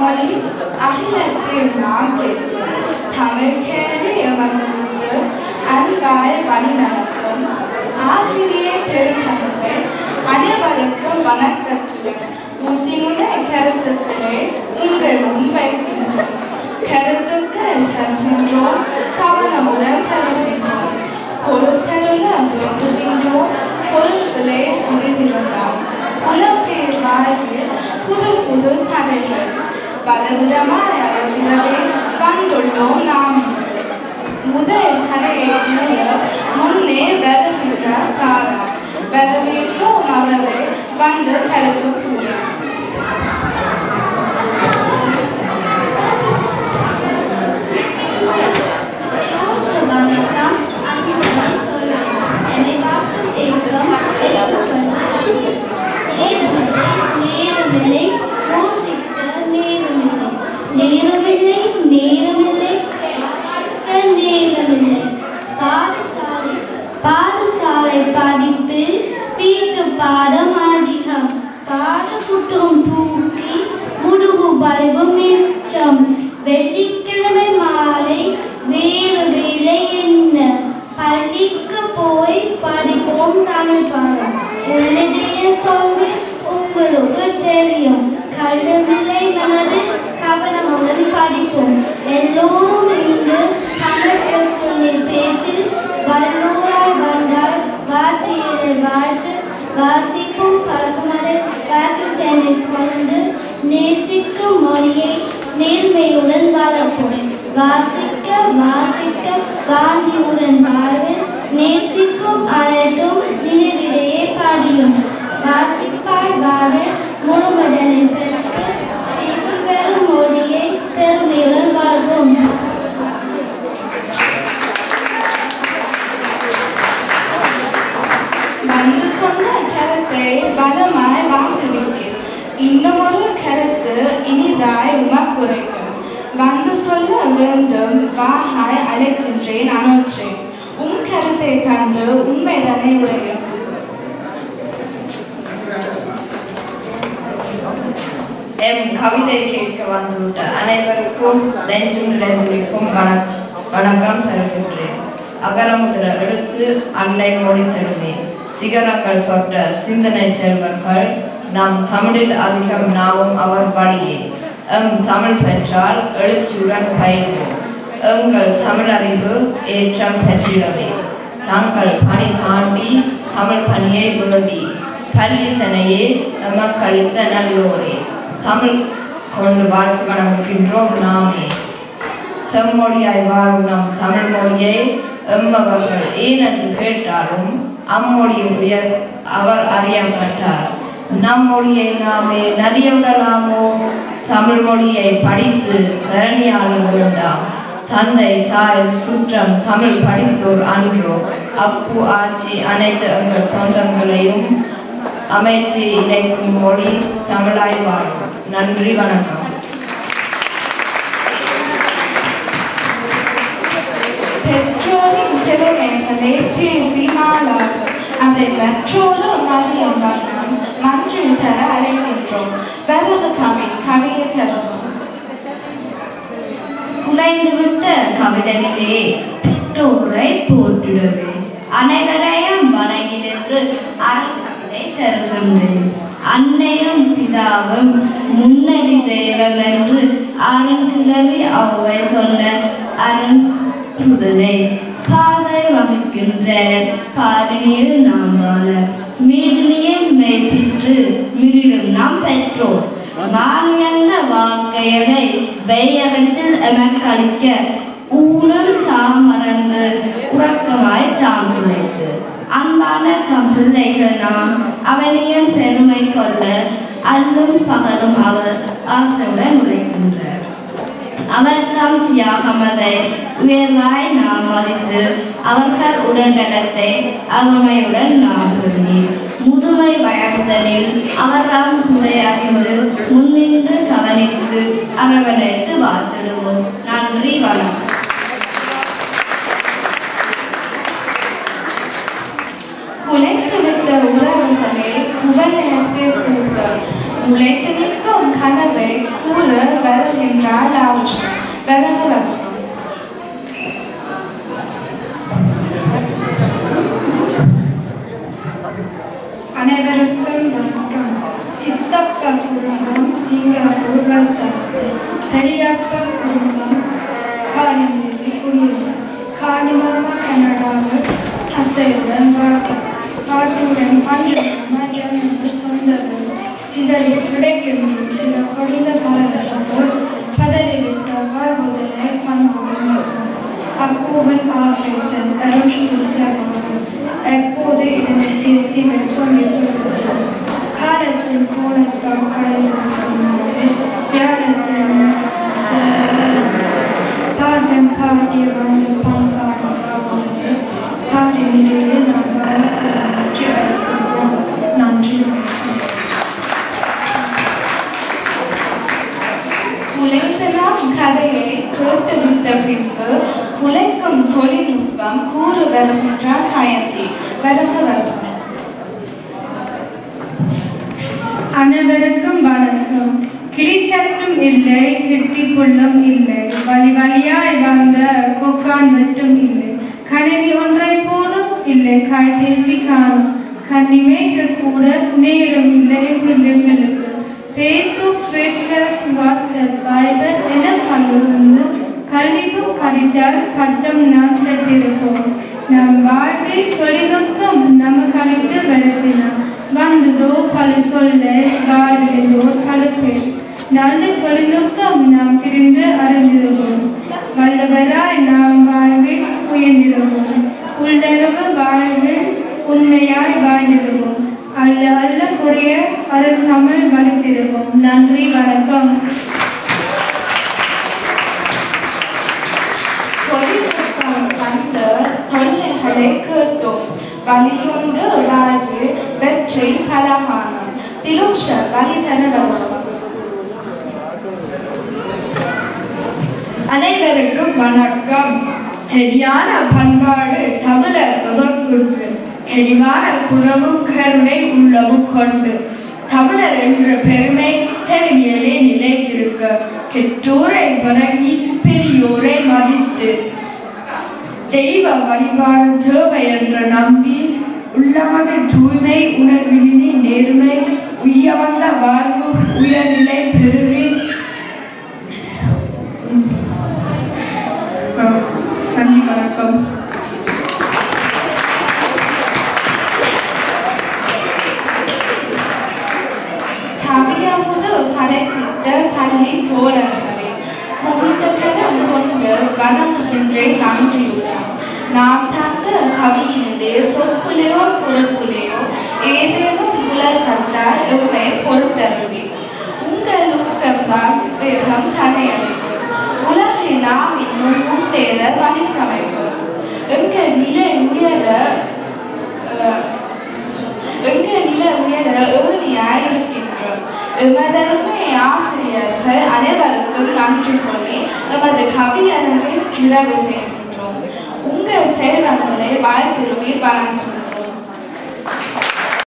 மொழி அகிலத்தில் நாம் பேசும் தமிழ் கேள்வி எமக்கு அன்பாய் வழி நடக்கும் ஆசிரியர் பெருமக்கள் அனைவருக்கும் வணக்கத்துடன் ஊசிமுனை கருத்துக்களை உங்கள் முன் வைக்கின்றோம் கருத்துக்கள் தருகின்றோம் கவனமுடன் தருகின்றோம் பொறுத்தருள வேண்டுகின்றோம் பொறுப்பிலே சிறிதிருந்தாம் புலப்பேர் வாழ்வில் புது புது தடைகள் பலவிதமாய் அரசியலே வந்துள்ளோம் நாம் இன்று. முதல் தடையை கூற முன்னே வருகின்ற சாரா வரவேற்போம் அவரை வந்து கருத்து கூற எல்லோருக்கும் வணக்கம் அன்புகளை சொல்லுங்கள் என்னை பார்க்கும் ஏக்கம் எடுத்து கொஞ்சம் நேரமில்லை நேரமில்லை யோசிக்க நேரமில்லை நேரமில்லை நேரமில்லை யோசிக்க நேரமில்லை பாடசாலை பாடசாலை படிப்பு வீட்டு பாடம் அதிகம் பாட புத்தகம் தூக்கி முதுகு வளைவு மிச்சம் வெள்ளிக்கிழமை மாலை வேறு வேலை என்ன பள்ளிக்கு போய் படிப்போம் தமிழ் பாடம் உள்ளதையே சொல்வி உங்களுக்கு தெரியும் கல்வில்லை மனது கவனமுடன் படிப்போம் எல்லோரும் இங்கு தமிழ் எழுத்துள்ளின் பேச்சில் வல்லூராய் வந்தால் வார்த்தையிலே வாழ்த்து வாசிக்கும் பழக்கமதை வாக்குத்தேனில் கொண்டு நேசிக்கும் மொழியை நேர்மையுடன் வளர்ப்போம் வாசிக்க வாசிக்க வாஞ்சியுடன் வாழ்வு நேசிக்கும் அனைத்தும் நினைவிலேயே பாடியும் வாசிப்பாய் வாழ முழுமடனை பெற்று பேசி பெறும் மொழியை பெருமையுடன் வாழ்வோம் வந்து சொன்ன கருத்தை பலமாய் வாங்கிவிட்டீர் இன்னும் ஒரு கருத்து இனிதாய் உமக்குரைக்கும் வந்து சொல்ல வேண்டும் வாகாய் அழைக்கின்றேன் அனுச்சை உம் கருத்தை தந்து உண்மைதனை உரையும் எம் கவிதை கேட்க வந்துவிட்ட அனைவருக்கும் நெஞ்சும் நிறைந்திருக்கும் வணக் வணக்கம் தருகின்றேன் அகரமுதிர எழுத்து அன்னை மொழி தருமே சிகரங்கள் தொட்ட சிந்தனை செல்வர்கள் நம் தமிழில் அதிகம் நாவும் அவர் படியே எம் தமிழ் பெற்றால் எழுச்சியுடன் பயில்வோம் எங்கள் தமிழறிவு ஏற்றம் பெற்றிடவே தங்கள் பணி தாண்டி தமிழ் பணியை வேண்டி பள்ளித்தனையே எமக்களித்த நல்லோரே தமிழ் கொண்டு வாழ்த்து வணங்குகின்றோம் நாமே செம்மொழியாய் வாழும் நம் தமிழ் மொழியை எம்மவர்கள் ஏனென்று கேட்டாலும் அம்மொழியின் உயர் அவர் அறியப்பட்டார் நம் மொழியை நாமே நலிய விடலாமோ தமிழ் மொழியை படித்து தரணியாள வேண்டாம் தந்தை தாய் சுற்றம் தமிழ் படித்தோர் அன்றோ அப்பு ஆட்சி அனைத்து எங்கள் சொந்தங்களையும் அமைத்து இணைக்கும் மொழி தமிழாய் வாழும் நன்றி வணக்கம் பெற்றோரின் பெருமைகளை பேசி நாளாகும் அதை மற்றோரும் அறியும் வண்ணம் மன்றில் தர அழைக்கின்றோம் விறகு கவின் கவியை தருவோம் குலைந்துவிட்ட கவிதனிலே பெற்றோரை போற்றிடுவே அனைவரையும் வணங்கி நின்று அறக்கவிதை தருகின்றேன் அன்னையும் பிதாவும் முன்னறி தெய்வம் என்று அருங்கிழவி அவ்வை சொன்ன அருங்குதலை பாதை வகிக்கின்ற பாதினியில் நாம் வாழ மீதினியை மெய்ப்பிற்று மிரிடும் நாம் பெற்றோர் வானுயர்ந்த வாழ்க்கையதை வையகத்தில் எமக்களிக்க ஊனம் தாமறந்து உறக்கமாய் தாம் துளைத்து அன்பான தம் பிள்ளைகள் நாம் அவனியின் பெருமை கொள்ள அல்லும் பகலும் அவர் ஆசையுடன் உழைக்கின்றார் அவர் தம் தியாகமதை உயர்வாய் நாம் மதித்து அவர்கள் உடல்நலத்தை அருமையுடன் நாம் பேணி முதுமை வயதுதலில் அவர் நாம் குறை அறிந்து முன்னின்று கவனித்து அரவணைத்து வாழ்த்திடுவோம் நன்றி வணக்கம் குலைத்துவிட்ட உறவுகளை குவலயத்தில் கூட்ட முளைத்து நிற்கும் கனவை கூற வர மாமா கனடாவில் அத்தையுடன் வாழ்க்கை நாட்டுடன் அஞ்சல் ஜனங்கள் சொந்தங்கள் சிதறி கிடைக்கின்ற சில கொடித பறவைகள் போல் பதறிவிட்ட வாழ்வுதலை பண்புடன் இருக்கும் அப்பூவின் ஆசைத்தன் அருள் சேவகம் எப்போது இதனை தீர்த்தி மேற்கொண்டிருக்கிறது காலத்தின் கோலத்தால் கலைந்து தியானத்தின் பார்வன் பாடி வாழ்ந்த பண்பாடும் வாழ்வது பாரினிலே நாம் வாழக்கூடிய சித்திருக்கிறோம் நன்றி வணக்கம் குலைந்த நாம் கதையை கேட்டுவிட்ட பின்பு குலைக்கும் தொழில்நுட்பம் கூறு வருகின்ற சயந்தி வருக வருக அனைவருக்கும் வணக்கம் கிளித்தட்டும் இல்லை கிட்டி புல்லும் இல்லை வழி வழியாய் வந்த கொக்கான் மட்டும் இல்லை கணினி ஒன்றை போலும் இல்லை கைபேசி காணும் கண்ணி மேய்க்க கூட நேரம் இல்லை பிள்ளைகளுக்கு ஃபேஸ்புக் ட்விட்டர் வாட்ஸ்அப் வைபர் என பலருந்து கல்விப்பு படித்தால் பட்டம் நாம் பெற்றிருப்போம் நம் வாழ்வில் தொழில்நுட்பம் நம்ம கழித்து வருத்தினார் வந்ததோ பல தொல்லை வாழ்விலோ பல பேர் நல்ல தொழில்நுட்பம் நாம் பிரிந்து அறிந்திருவோம் வல்லவராய் நாம் வாழ்வில் உயர்ந்திருவோம் உள்ளளவு வாழ்வில் உண்மையாய் வாழ்ந்திருவோம் அல்ல அல்ல குறைய அருள் தமிழ் வளர்த்திருவோம் நன்றி வணக்கம் தொழில்நுட்பம் வந்த தொல்லைகளை கேட்டோம் வலியுண்டு வாழ்வில் வெற்றி பலகானம் திலுக்ஷ வழி தர வருபவன் அனைவருக்கும் வணக்கம் தெரியான பண்பாடு தமிழர் உமக்குன்று தெளிவான குணமும் கருணை உள்ளமும் கொண்டு தமிழர் என்ற பெருமை தெருவியலே நிலைத்திருக்க கெட்டோரை வணங்கி பெரியோரை மதித்து தெய்வ வழிபாடு தேவை என்ற நம்பி உள்ளமது தூய்மை உணர்விலினி நேர்மை உய்ய வந்த வாழ்வு உயர்நிலை பெருவி நன்றி வணக்கம் கவியமுது படைத்திட்ட பள்ளி தோழர்களே முகித்த கரம் கொண்டு வணங்குகின்றேன் நன்றியுடன் நாம் தந்த கவியினிலே சொப்புலையோ பொறுப்புலையோ ஏதேனும் உலகத்தால் எம்மை பொறுத்தருவி உங்கள் ஊக்கம்தான் வேகம் தடையடைவு உலகை நாம் இன்னும் முன்னேற வழி சமைப்போம் எங்கள் நிலை உயர அஹ், எங்க நில உயர ஏணியாய் இருக்கின்றோம் எமதருமை ஆசிரியர்கள் அனைவருக்கும் நன்றி சொல்லி எமது கவியரங்கை நிறைவு செய்கின்றோம் உங்கள் செல்வங்களை வாழ்த்திருவீர் வணங்குகிறோம்